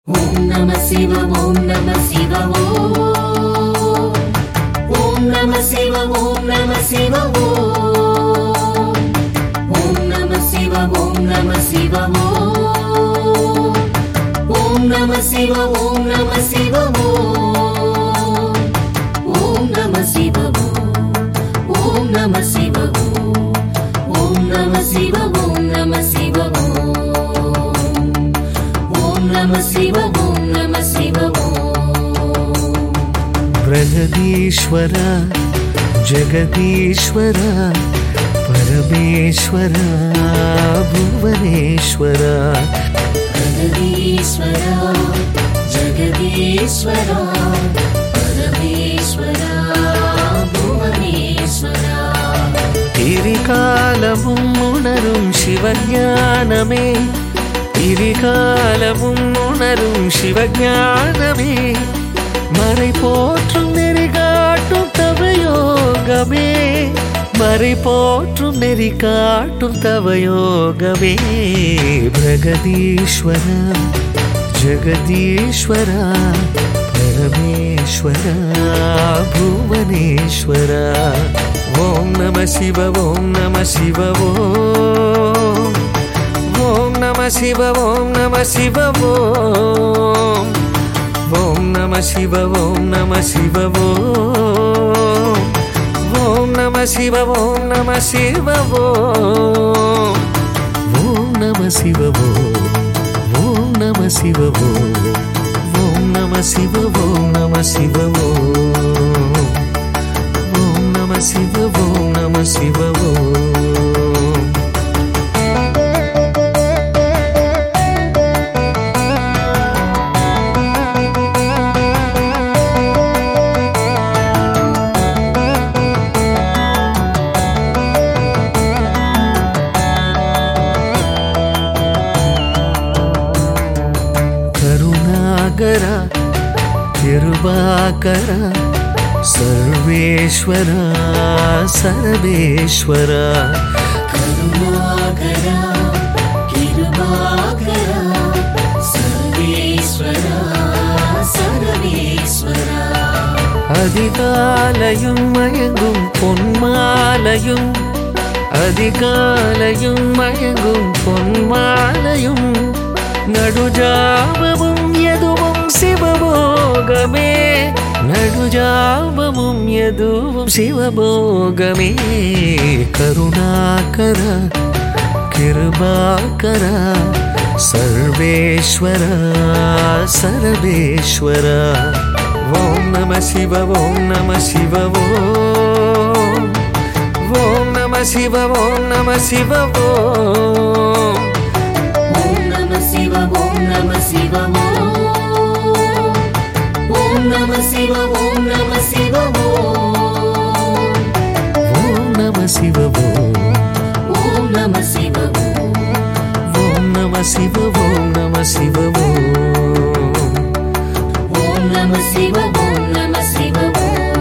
ஓம் நம சிவ ஓம் நம சிவ ஓம் ஓம் நம சிவ ஓம் நம சிவ ஓம் ஓம் நம சிவ ஓம் நம சிவ ஓம் ஓம் நம சிவ ஓம் நம சிவ ஓம் ஓம் நம சிவ ஓம் ஓம் நம சிவ ஓம் ஓம் நம சிவ ஓம் நம சிவ ஓம் ஓம் நம சிவ ஓம் நம சிவ ஓம் பிரகதீஸ்வர ஜெகதீஸ்வர பரமேஸ்வர புவனேஸ்வர ஜகதீஸ்வரா ஜகதீஸ்வரா பரமேஸ்வரா புவனேஸ்வரா திரிகாலமும் உணரும் சிவஞானமே திரிகாலமும் உணரும் சிவஞானமே மறை போற்றும் நெறி காட்டும் தவயோகமே மறை போற்றும் நெறி காட்டும் தவயோகமே பிரகதீஸ்வர ஜெகதீஸ்வர பரமேஸ்வர புவனேஸ்வர ஓம் நம சிவ ஓம் நம சிவ ஓம் ஓம் நம சிவ ஓம் நம சிவ ஓம் ஓம் நம சிவ ஓம் நம சிவ ஓம் ஓம் நம சிவ ஓம் நம சிவ ஓம் ஓம் நம சிவ ஓம் ஓம் நம சிவ ஓம் ஓம் நம சிவ ஓம் நம சிவ ஓம் ஓம் நம சிவ ஓம் நம சிவ ஓம் ಕರುಣಾಕರ ತಿರುವಾಕರ ಸರ್ವೇಶ್ವರ ಸರ್ವೇಶ್ವರ கருணாகரா கிருபாகரா சர்வேஸ்வரா சர்வேஸ்வரா அதிகாலையும் மயங்கும் பொன்மாலையும் அதிகாலையும் மயங்கும் பொன்மாலையும் நடுஜாமமும் எதுவும் சிவபோகமே நடுஜாமமும் எதுவும் சிவபோகமே கருணாகர கிருபாகர சர்வேஸ்வர சர்வேஸ்வர ஓம் நம சிவ ஓம் நம சிவ ஓம் ஓம் நம சிவ ஓம் நம சிவ ஓம் ஓம் நம சிவ ஓம் நம சிவ ஓம் ஓம் நம சிவ ஓம் நம சிவ ஓம் ஓம் நம சிவ ஓம் ஓம் நம சிவ ஓம் ஓம் நம சிவ ஓம் நம சிவ ஓம் ஓம் நம சிவ ஓம் நம சிவ ஓம்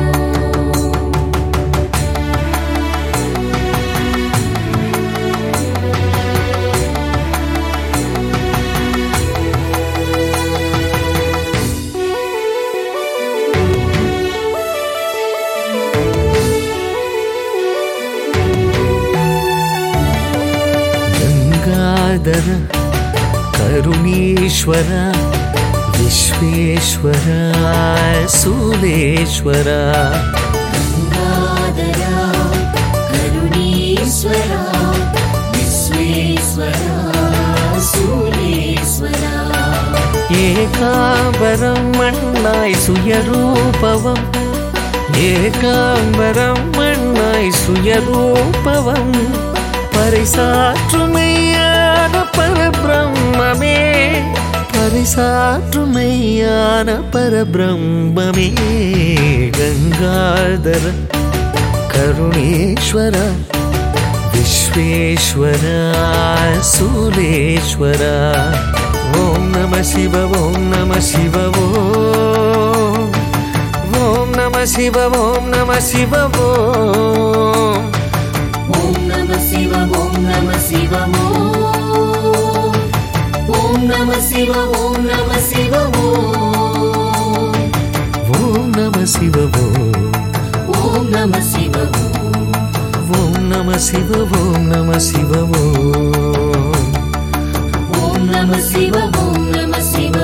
ಗಂಗಾಧರ ಕರುಣೀಶ್ವರ ವಿಶ್ವೇಶ್ವರ ಸೂಲೇಶ್ವರ गङ्गाधरा करुणीश्वरा विश्वेश्वरा सूलेश्वरा ஏகாம்பரம் மண்ணாய் சுயரூபவம் ஏகாம்பரம் மண்ணாய் சுயரூபவம் பரிசாற்றுமையான பரபிரம்மமே பரிசாற்றுமையான பரபிரம்மமே கங்காதர கருணேஸ்வர விஸ்வேஸ்வர சூலேஸ்வர ஓம் நம சிவ ஓம் நம சிவ ஓம் ஓம் நம சிவ ஓம் நம சிவ ஓம் ॐ नमः शिव ॐ नमः शिव ॐ ॐ नमः शिव ॐ नमः शिव ஓம் நம சிவ ஓம் ஓம் நம சிவ ஓம் நம சிவ ஓம் நம சிவ ஓம் ஓம் நம சிவ ஓம் நம சிவ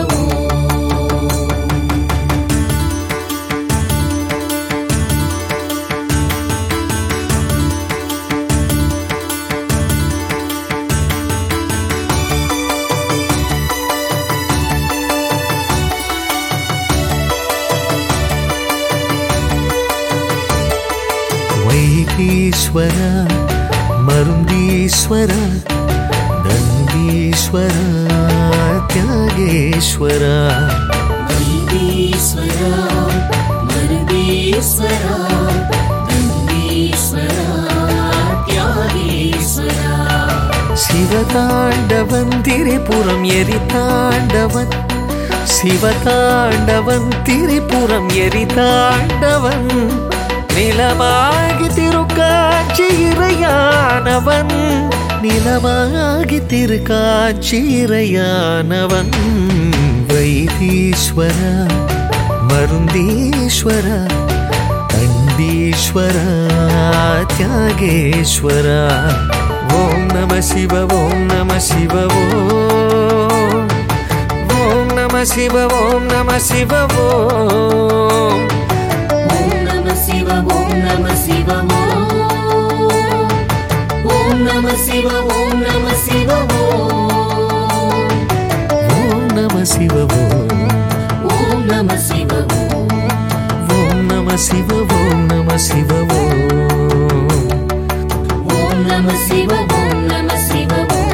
வைத்தீஸ்வர மருந்தீஸ்வர நந்தீஸ்வர தியாகேஸ்வர வைத்தீஸ்வரா மருதீஸ்வரா நந்தீஸ்வரா தியாகேஸ்வரா சிவதாண்டவன் திரிபுரம் எரிதாண்டவன் சிவதாண்டவன் திரிபுரம் எரிதாண்டவன் நிலமாகி திருக்காட்சி இறையானவன் நிலமாகி திருக்காட்சி இறையானவன் வைத்தீஸ்வர மருந்தீஸ்வர தண்டீஸ்வர தியாகேஸ்வர ஓம் நம சிவ ஓம் நம சிவ ஓம் ஓம் நம சிவ ஓம் நம சிவ ஓம் ஓம் நம சிவ ஓம் நம சிவ ஓம் நம சிவ ஓம் நம சிவ ஓம் நம சிவ ஓம் ஓம் நம சிவ ஓம் நம சிவ ஓம் நம சிவ ஓம் ஓம் நம சிவ ஓம் நம சிவ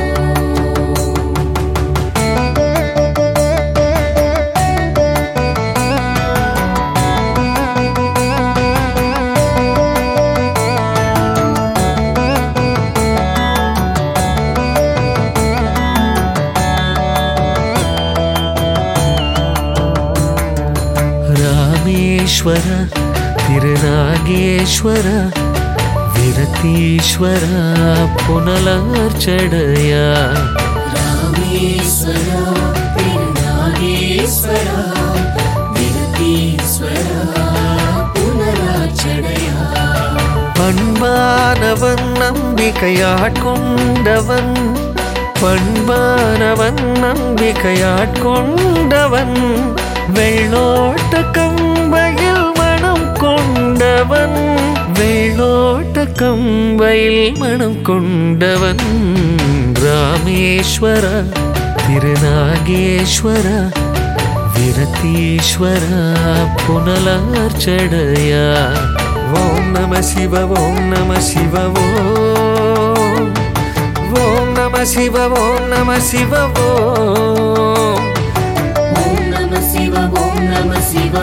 ராமேஸ்வர திருநாகேஸ்வர விரத்தீஸ்வர புனலார்ச்சடையா ராமேஸ்வரா திருநாகேஸ்வரா விரதீஸ்வரா புனராச்சடையா பண்பானவன் நம்பிக்கையாட்கொண்டவன் பண்பானவன் நம்பிக்கையாட்கொண்டவன் வெள்ளோட்ட கம்பையில் மனம் கொண்டவன் வெள்ளோட்ட கம்பையில் மனம் கொண்டவன் ராமேஸ்வர திருநாகேஸ்வர விரத்தீஸ்வர புனலார்ச்சடையா ஓம் நம சிவ ஓம் நம சிவ ஓம் ஓம் நம சிவ ஓம் நம சிவ ஓம் ஓம் நம சிவ ஓம் நம சிவ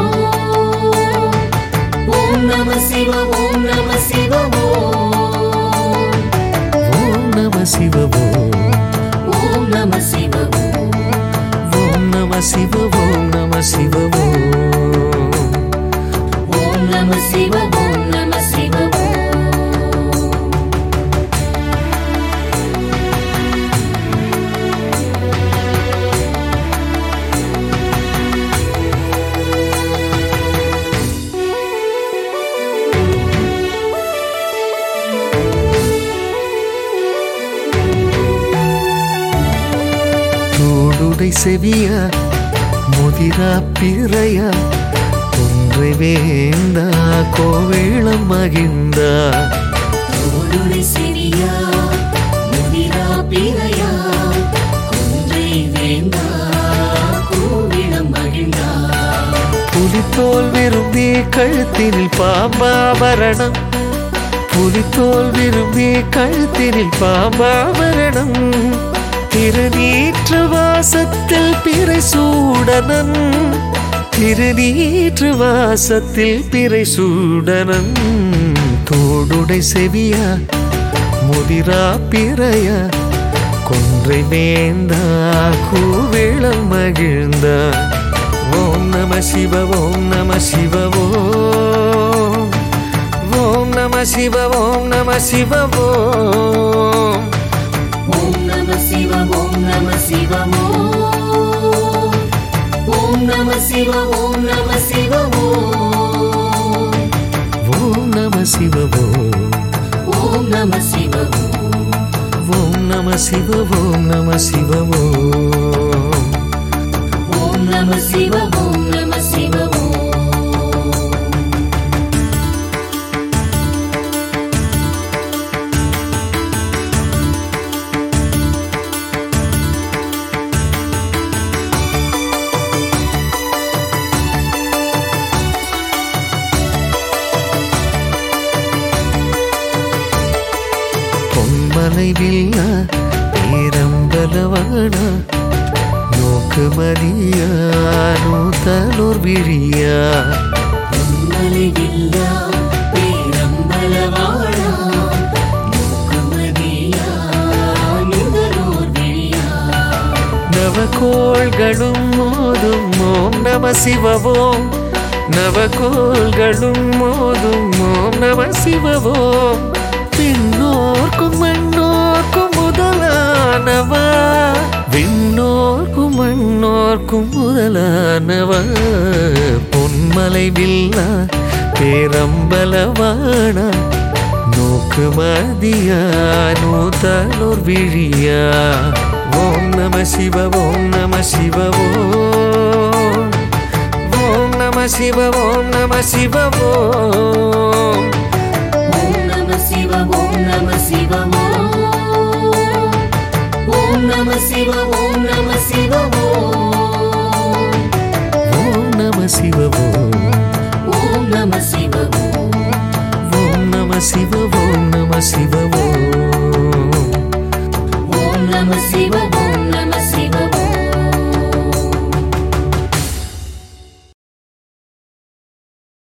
ஓம் நம சிவ ஓம் நம சிவ ஓம் நம சிவ ஓம் ஓம் நம சிவ ஓம் நம சிவ ஓம் நம சிவ ஓம் ஓம் நம சிவ ஓம் நம சிவ தோடுடை செவியா முதிரா பிறையா ஒன்றை வேந்தா கோவேளம் மகிழ்ந்தா தோளுடை சிறியா முதிரா பிறையா குன்றை வேந்தா கோவிடம் மகிழ்ந்தா புலித்தோல் விரும்பி கழுத்தினில் பாம்பாபரணம் புலித்தோல் விரும்பி கழுத்தினில் பாம்பாபரணம் திருநீற்று வாசத்தில் பிறை சூடனன் திருநீற்று வாசத்தில் பிறை சூடனன் தோடுடை செவியா முதிரா பிறையா கொன்றை வேந்தா கூவிளம் மகிழ்ந்தா ஓம் நம சிவ ஓம் நம சிவ ஓம் ஓம் நம சிவ ஓம் நம சிவ ஓம் ஓம் நம சிவ ஓம் நம சிவ ஓம் ஓம் நம சிவ ஓம் நம சிவ ஓம் ஓம் நம சிவ ஓம் ஓம் நம சிவ ஓம் ஓம் நம சிவ ஓம் நம சிவ ஓம் ஓம் நம சிவ ஓம் நம சிவ ஓம் பொன்மலை வில்லா பேரம்பலவான நோக்கு மதியா நூத்தலூர் விழியா மலைவில்லா பேரம்பலவாழா மூக்கமதியா முதலோர் விழியா நவகோள்களும் மோதும் ஓம் நம சிவவோம் நவகோள்களும் மோதும் ஓம் நம சிவவோம் விண்ணோர்க்கும் மண்ணோர்க்கும் முதலானவா விண்ணோர்க்கும் மண்ணோர்க்கும் முதலானவா பொன்மலை வில்லா பேரம்பலவானா நோக்கு மதியா நூத்தலோர் விழியா ஓம் நம சிவ ஓம் நம சிவ ஓம் ஓம் நம சிவ ஓம் நம சிவ ஓம் ஓம் நம சிவ ஓம் நம சிவ ஓம் ஓம் நம சிவ ஓம் நம சிவ ஓம்